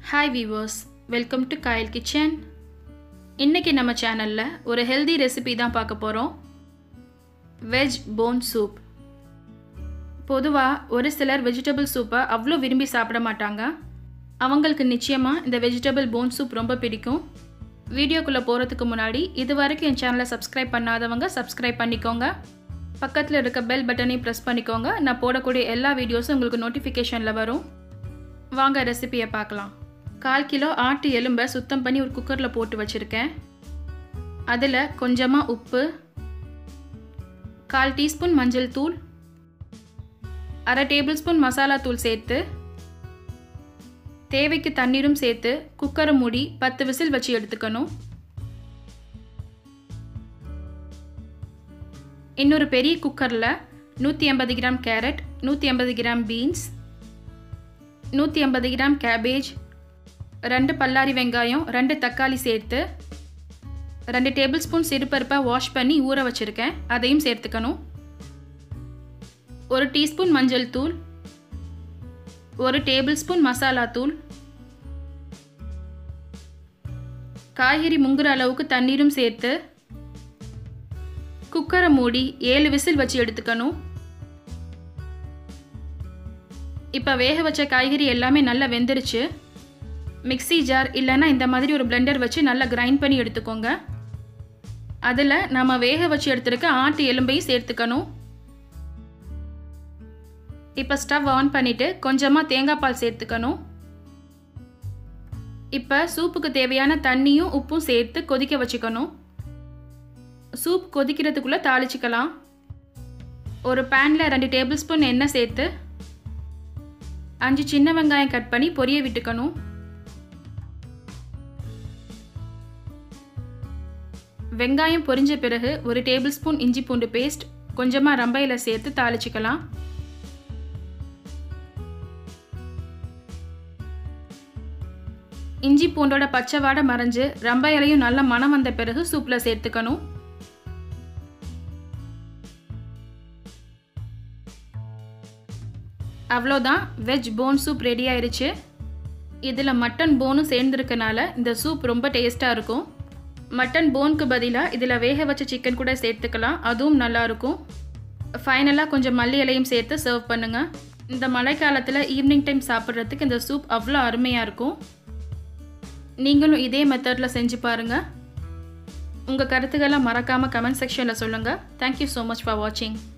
hi viewers welcome to Kayal kitchen இன்றைக்கி நம்ம சேனலில் ஒரு ஹெல்தி ரெசிபி தான் பார்க்க போகிறோம் வெஜ் போன் சூப் பொதுவாக ஒரு சிலர் வெஜிடபிள் சூப்பை அவ்வளோ விரும்பி சாப்பிட மாட்டாங்க அவங்களுக்கு நிச்சயமாக இந்த வெஜிடபிள் போன் சூப் ரொம்ப பிடிக்கும் வீடியோக்குள்ளே போகிறதுக்கு முன்னாடி இது வரைக்கும் என் சேனலை சப்ஸ்கிரைப் பண்ணாதவங்க சப்ஸ்கிரைப் பண்ணிக்கோங்க பக்கத்தில் இருக்க பெல் பட்டனையும் ப்ரெஸ் பண்ணிக்கோங்க நான் போடக்கூடிய எல்லா வீடியோஸும் உங்களுக்கு நோட்டிஃபிகேஷனில் வரும் வாங்க ரெசிபியை பார்க்கலாம் கால் கிலோ ஆட்டு எலும்பை சுத்தம் பண்ணி ஒரு குக்கரில் போட்டு வச்சுருக்கேன் அதில் கொஞ்சமாக உப்பு கால் டீஸ்பூன் மஞ்சள் தூள் அரை டேபிள் ஸ்பூன் மசாலா தூள் சேர்த்து தேவைக்கு தண்ணீரும் சேர்த்து குக்கரை மூடி பத்து விசில் வச்சு எடுத்துக்கணும் இன்னொரு பெரிய குக்கரில் நூற்றி எண்பது கிராம் கேரட் நூற்றி எண்பது கிராம் பீன்ஸ் நூற்றி ஐம்பது கிராம் கேபேஜ் ரெண்டு பல்லாரி வெங்காயம் ரெண்டு தக்காளி சேர்த்து ரெண்டு டேபிள் ஸ்பூன் சிறுபருப்பை வாஷ் பண்ணி ஊற வச்சுருக்கேன் அதையும் சேர்த்துக்கணும் ஒரு டீஸ்பூன் மஞ்சள் தூள் ஒரு டேபிள் ஸ்பூன் மசாலா தூள் காய்கறி முங்குற அளவுக்கு தண்ணீரும் சேர்த்து குக்கரை மூடி ஏழு விசில் வச்சு எடுத்துக்கணும் இப்போ வேக வச்ச காய்கறி எல்லாமே நல்லா வெந்துருச்சு மிக்ஸி ஜார் இல்லைன்னா இந்த மாதிரி ஒரு பிளெண்டர் வச்சு நல்லா கிரைண்ட் பண்ணி எடுத்துக்கோங்க அதில் நம்ம வேக வச்சு எடுத்துருக்க ஆட்டு எலும்பையும் சேர்த்துக்கணும் இப்போ ஸ்டவ் ஆன் பண்ணிவிட்டு கொஞ்சமாக தேங்காய் பால் சேர்த்துக்கணும் இப்போ சூப்புக்கு தேவையான தண்ணியும் உப்பும் சேர்த்து கொதிக்க வச்சுக்கணும் சூப் கொதிக்கிறதுக்குள்ளே தாளிச்சிக்கலாம் ஒரு பேனில் ரெண்டு டேபிள் ஸ்பூன் எண்ணெய் சேர்த்து அஞ்சு சின்ன வெங்காயம் கட் பண்ணி பொரிய விட்டுக்கணும் வெங்காயம் பொரிஞ்ச பிறகு ஒரு டேபிள் ஸ்பூன் இஞ்சி பூண்டு பேஸ்ட் கொஞ்சமாக ரம்பையில் சேர்த்து தாளிச்சிக்கலாம் இஞ்சி பூண்டோட பச்சை வாடை மறைஞ்சு ரம்ப இலையும் நல்ல மனம் வந்த பிறகு சூப்பில் சேர்த்துக்கணும் அவ்வளோதான் வெஜ் போன் சூப் ரெடி ஆயிடுச்சு இதில் மட்டன் போனும் சேர்ந்துருக்கனால இந்த சூப் ரொம்ப டேஸ்ட்டாக இருக்கும் மட்டன் போனுக்கு பதிலாக இதில் வேக வச்ச சிக்கன் கூட சேர்த்துக்கலாம் அதுவும் நல்லாயிருக்கும் ஃபைனலாக கொஞ்சம் மல்லி இலையும் சேர்த்து சர்வ் பண்ணுங்கள் இந்த மழைக்காலத்தில் ஈவினிங் டைம் சாப்பிட்றதுக்கு இந்த சூப் அவ்வளோ அருமையாக இருக்கும் நீங்களும் இதே மெத்தடில் செஞ்சு பாருங்கள் உங்கள் கருத்துக்களை மறக்காமல் கமெண்ட் செக்ஷனில் சொல்லுங்கள் தேங்க்யூ ஸோ மச் ஃபார் வாட்சிங்